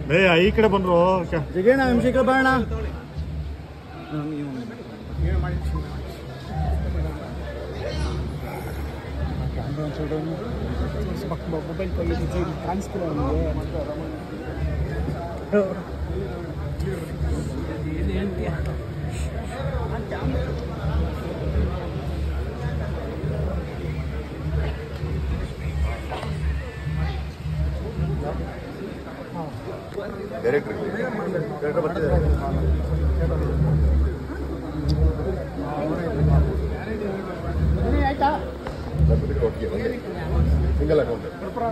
ಏ ಈ ಕಡೆ ಬಂದ್ರು ಜಗೇಣ ಹಿಂಸೆಗಳು ಬಾಣ ಮೊಬೈಲ್ ಕಾಣಿಸ್ತಿಲ್ಲ ಡೈರೆಕ್ಟರ್ ಡೈರೆಕ್ಟರ್ ಬರ್ತಿದ್ದಾರೆ ಆಯ್ತಾ ಬರ್ಬಿಟ್ಟಿದ್ರೆ ಒಟ್ಟಿಗೆ ಒಂದೇ ಸಿಂಗಲ್ ಅಕೌಂಟ್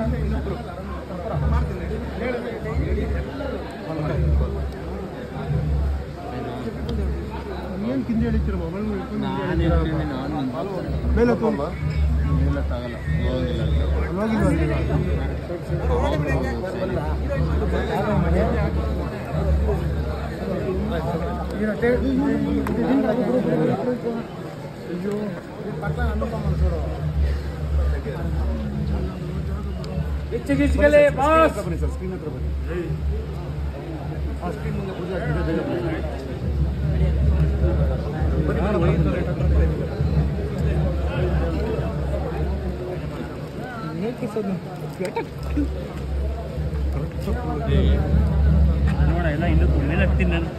ಏನ್ ಕಿಂದಿ ಹೇಳಿರ್ತೀರ ಮೊಬೈಲ್ ನಾನು ಹೇಳ್ತೀನಿ ನಾನು ಮೇಲೆ ಅಮ್ಮ ಇಲ್ಲ ತಗಲ್ಲ ಹೋಗಿಲ್ಲ ಹೆಚ್ಚಿಗಿಸ್ಕಲೇ ಬಾಸ್ ಬನ್ನಿ ಸರ್ ಸ್ಕ್ರೀನ್ ಹತ್ರ ಬನ್ನಿ ಆ ಸ್ಕ್ರೀನ್ ಮುಂದೆ ಪೂಜೆ ಆಗ್ತಿದೆ ಬೇಗ ಬನ್ನಿ. ಬನ್ನಿ, ಬನ್ನಿ, ಬನ್ನಿ. ನೋಡ ಎಲ್ಲ ಇನ್ನೂ ಮೇಲೆ ಹತ್ತೀನಿ ನಾನು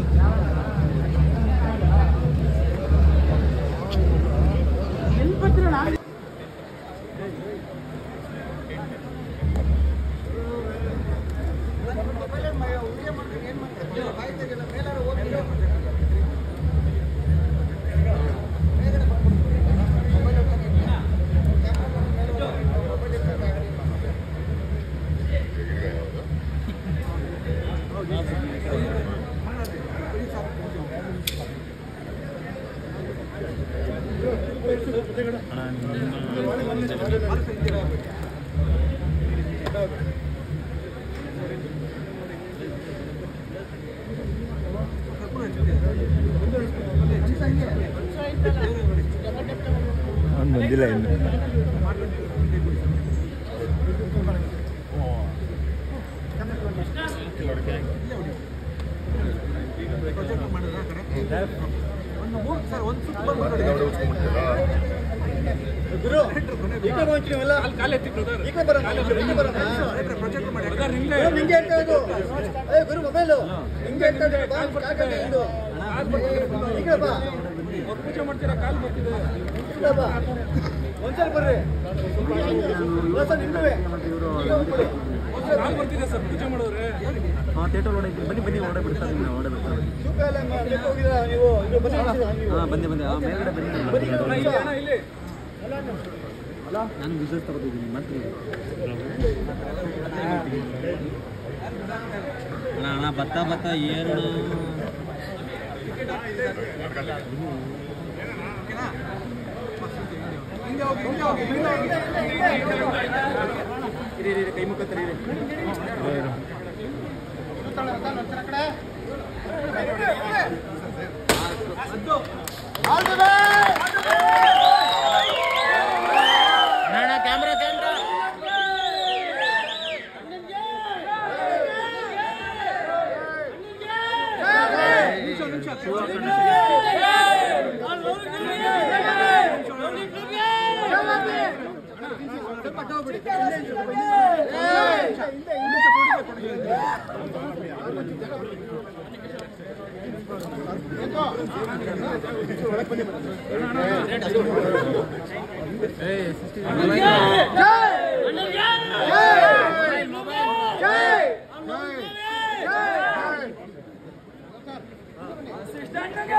ಅವ್ನು ಬಂದಿಲ್ಲ ಇನ್ನು ಗುರು ಈ ಕಡೆ ಬಂದ್ರಿ ನೀವೆಲ್ಲ ಈ ಕಡೆ ಬರೋಣ ಈ ಕಡೆ ಬರೋಣ ಗುರು, ನಿಂಗೆ ಅಂತ ಇದು ಏ ಗುರು ಮೊಬೈಲು ನಿಂಗೆ ಅಂತ ಇದು ಬಾ ಕಾಕಂಡೆ ಇದು ಈ ಕಡೆ ಬಾ ಪೂಜೆ ಮಾಡ್ತೀರಾ ಕಾಲ್ ಬರ್ತಿದೆ ಈ ಕಡೆ ಬಾ ಒಂದ್ಸಲ ಬರ್ರಿ ಇಲ್ಲ ಸರ್ ನಿಂದುವೆ ಥಿಯೇಟರ್ ಹೊಡೈತಿ ಬನ್ನಿ ಬನ್ನಿ ಹೊಡೆ ಬಿಡ್ತಾರೆ ನೀವು ಹೊಡೆ ಬಿಡ್ತಾರೆ ತೂಕ ಎಲ್ಲ ಮ- ಲೆಕ್ಕ ಹೋಗಿದ್ದೀರಾ ನೀವು ಇದು ಬನ್ನಿ ಹಾಕ್ಸಿರಾ ನೀವು ಹಾಂ ಬಂದೆ ಬಂದೆ ಆ ಮೇಲ್ಗಡೆ ಬನ್ನಿ ಬನ್ನಿ ಒಂದು ನಿಮಿಷ. ನಾನು ವಿಷಸ್ ತಗೋತಿದ್ದೀನಿ ಮತ್ತೆ ಅಣ್ಣ ಅಣ್ಣ ಬತ್ತ ಬತ್ತ ಏನು ಕೈ ಮುಖ ತರೀರಿ ಕ್ಯಾಮ್ರಾ ಕ್ಯಾಮ್ರಾ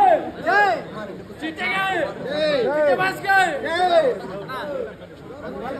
ಜೈ